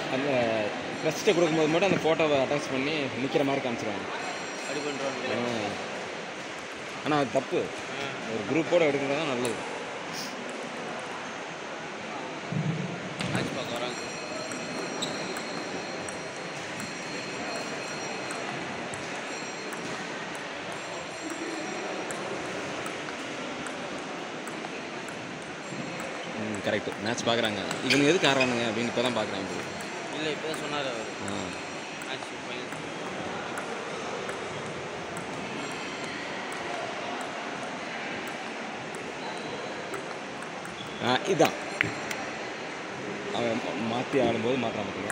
அந்த ப்ரெஸ்ட்டை கொடுக்கும்போது மட்டும் அந்த ஃபோட்டோவை அட்டாச் பண்ணி நிற்கிற மாதிரி காமிச்சிருவாங்க அப்படி பண்ணுறாங்க ஆனால் அது தப்பு ஒரு குரூப்போட எடுக்கிறது தான் நல்லது மேட்ச் பார்க்க வராங்க ம் கரெக்டு மேட்ச் பார்க்குறாங்க இவங்க எதுக்கு ஆடுறானுங்க அப்படின்னு இப்போ தான் பார்க்குறாங்க இல்லை இப்போ தான் சொன்னார் அவர் ஆ மேட்ச் பையன் ஆ இதான் அவன் மாற்றி ஆடும்போது மாற்றான் பார்த்தீங்களா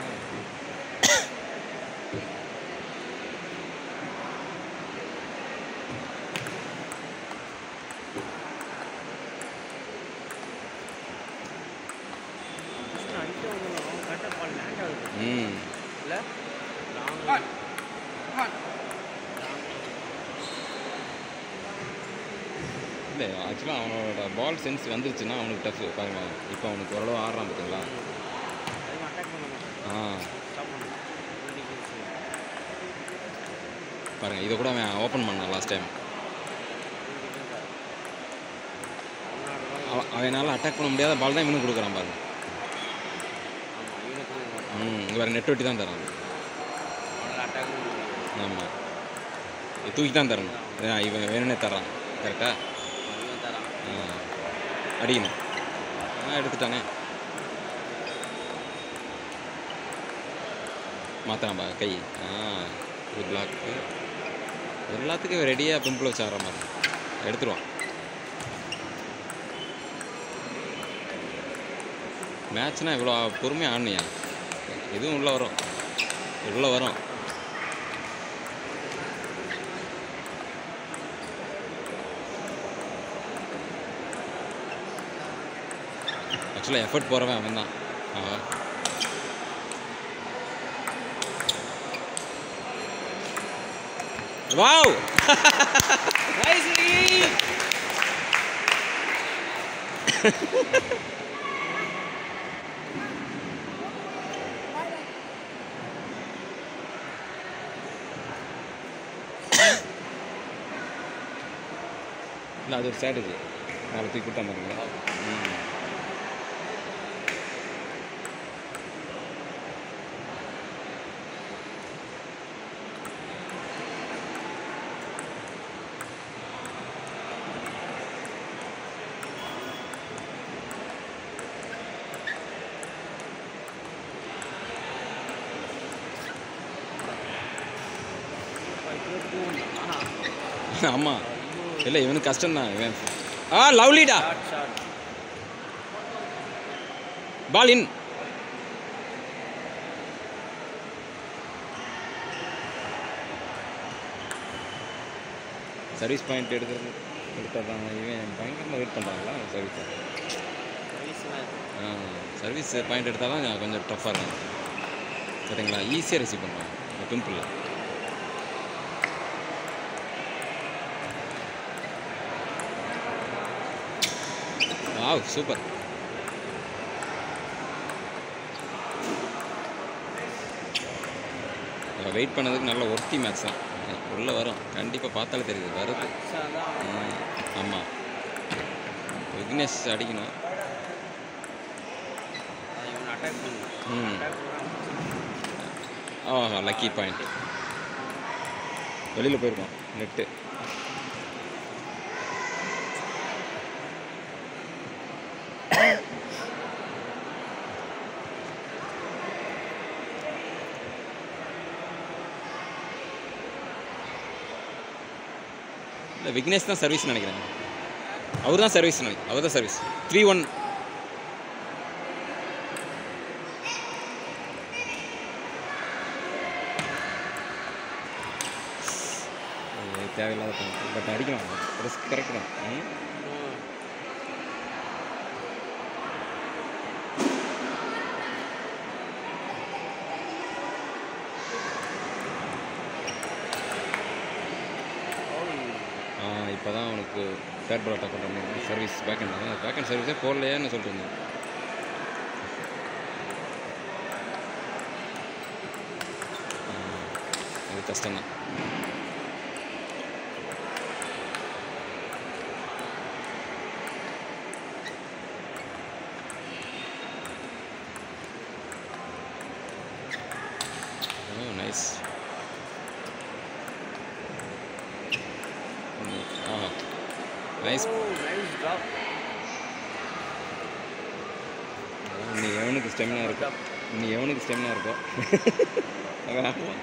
அடிக்க வந்தாலும் கரெக்டாக பால் லேண்ட் ஆகுது ம் இல்லை லாங் இல்லை ஆக்சுவலாக அவனோட பால் சென்ஸ் வந்துருச்சுன்னா அவனுக்கு டஃப் பாருங்க இப்போ அவனுக்கு ஓரளவு ஆடுறான் பார்த்தீங்களா அதிகமாக அட்டாக் பண்ண மாட்டான் ஆ ஸ்டாப் பண்ணணும் பாருங்க இதை கூட அவன் ஓப்பன் பண்ணான் லாஸ்ட் டைம் அவன் அவனால் அட்டாக் பண்ண முடியாத பால் தான் இவனுக்கு கொடுக்குறான் பாருங்க ஆமாம் இவனுக்கு ம் இங்கே வேறு நெட் ஒட்டி தான் தரான் அவனால் அட்டாக் பண்ண முடியாது ஆமாம் தூக்கி தான் தரணும் ஆ, இவன் வேணும்னே தரான் கரெக்டாக இவன் தரான் அடிக்கணும் ஆ எடுத்துட்டானே மாற்றான் பா கை ஆ ஒரு பிளாக்கு எல்லாத்துக்கும் ரெடியாக பிம்பிள் வச்சு ஆடுற மாதிரி எடுத்துருவான் மேட்ச்னா இவ்வளோ பொறுமையாக ஆடணியா இதுவும் உள்ளே வரும் உள்ளே வரும் ஆக்சுவலாக எஃபர்ட் போகிறவன் அவன் தான் வாவ் இல்லை அது ஒரு ஸ்ட்ராட்டஜி நாளை தூக்கி கொடுத்தா பாருங்களா ம் ஆமாம் இல்லை இவனுக்கு கஷ்டம்தான் இவன் ஆ லவ்லிடா short short ball in service point எடுக்கிறது எடுத்தாதான் இவன் பயங்கரமாக வெயிட் பண்ணுறாங்களா சர்வீஸ் சர்வீஸ்லாம் ஆ சர்வீஸ் பாயிண்ட் எடுத்தால் தான் கொஞ்சம் டஃப்பாக இருக்கும் பார்த்தீங்களா ஈஸியாக ரிசீவ் பண்ணுவான் பிம்பிளில் வாவ் சூப்பர் வெயிட் பண்ணதுக்கு நல்ல ஒர்த்தி மேட்ச் தான் உள்ளே வரும் கண்டிப்பாக பார்த்தாலே தெரியுது வருது தான் ஆமாம் விக்னேஷ் அடிக்கணும் இவன் அட்டாக் பண்ணணும் ம் அட்டாக் ஆஹா லக்கி பாயிண்ட் வெளியில் போயிருக்கோம் நெட்டு இல்லை விக்னேஷ் தான் சர்வீஸ் நினைக்கிறேன் அவர் தான் சர்வீஸ் நினைக்கிறேன் அவர் தான் சர்வீஸ் த்ரீ ஒன் தேவையில்லாத பட் அடிக்கலாம் ரிஸ்க் கரெக்ட் தான் ம் இப்போ தான் அவனுக்கு தேர்ட் பால் அட்டாக் பண்ணுறாங்க service back and back and சர்வீஸே போடலையேன்னு சொல்லிட்டு இருந்தேன் கஷ்டம்தான் ஓ நைஸ் ஆ நைஸ் நைஸ் ட்ராப் நீ எவனுக்கு ஸ்டெமினா இருக்கோ நீ எவனுக்கு ஸ்டெமினா இருக்கோ அவன் ஆடுவான்.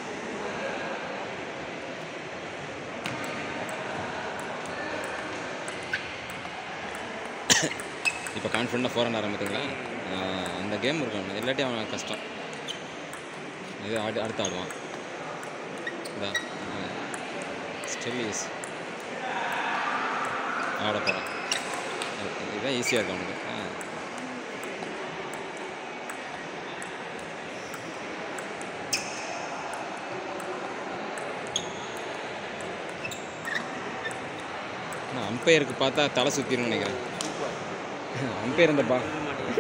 இப்போ கான்ஃபிடண்ட்டாக ஃபோர் ஹண்ட் ஆரம்பித்தீங்களா அந்த கேம் இருக்கும் இல்லாட்டி அவன் கஷ்டம் இது ஆடு அடுத்து ஆடுவான் இதா ஸ்டில் ஈஸ் ஆட போகிறான் இதுதான் ஈஸியாக இருக்கும் அவனுக்கு ஆ நான் அம்பையருக்கு பார்த்தா தலை சுற்றிடும் நினைக்கிறேன் அம்பையர் இந்த பா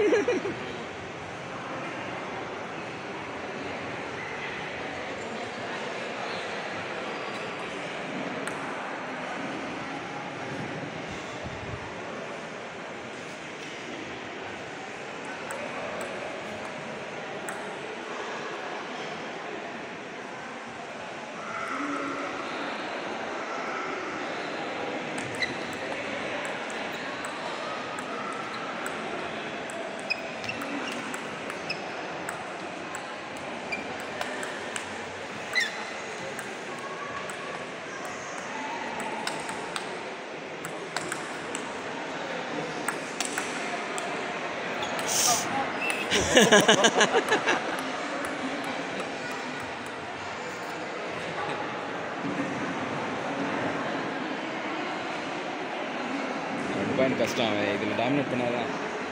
ரொம்ப எனக்கு கஷ்டம் அவன் இதில் டாமினேட் பண்ணாதான்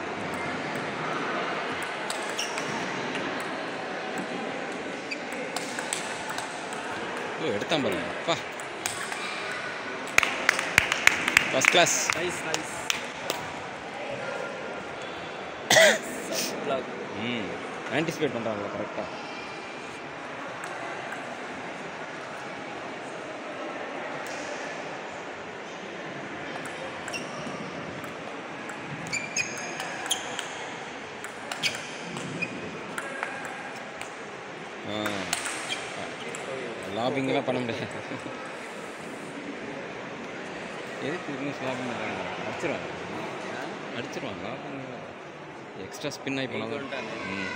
ஓ எடுத்தான் பாருங்க அப்பா first class nice nice block ம் ஆன்டிசிபேட் பண்ணுறாங்களா கரெக்டாக லாபிங்லாம் பண்ண முடியாது எதுக்கு பிஸ்னஸ் லாபிங் பண்ணுறாங்க அடிச்சிருவாங்க அடிச்சிருவாங்க லாபிங் எக்ஸ்ட்ரா ஸ்பின் ஆகி போனால் வந்துட்டாங்க. ம்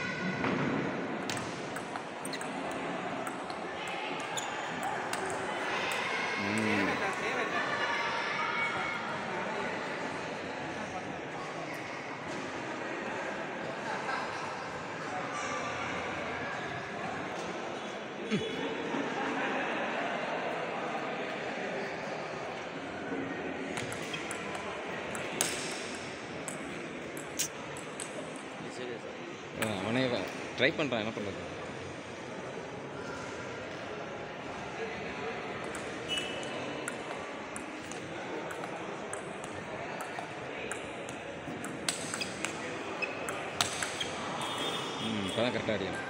ம் சீரியஸா அவனே ட்ரை பண்ணுறான் என்ன பண்ணுறது ம் இப்போ தான் கரெக்டாக அடியும்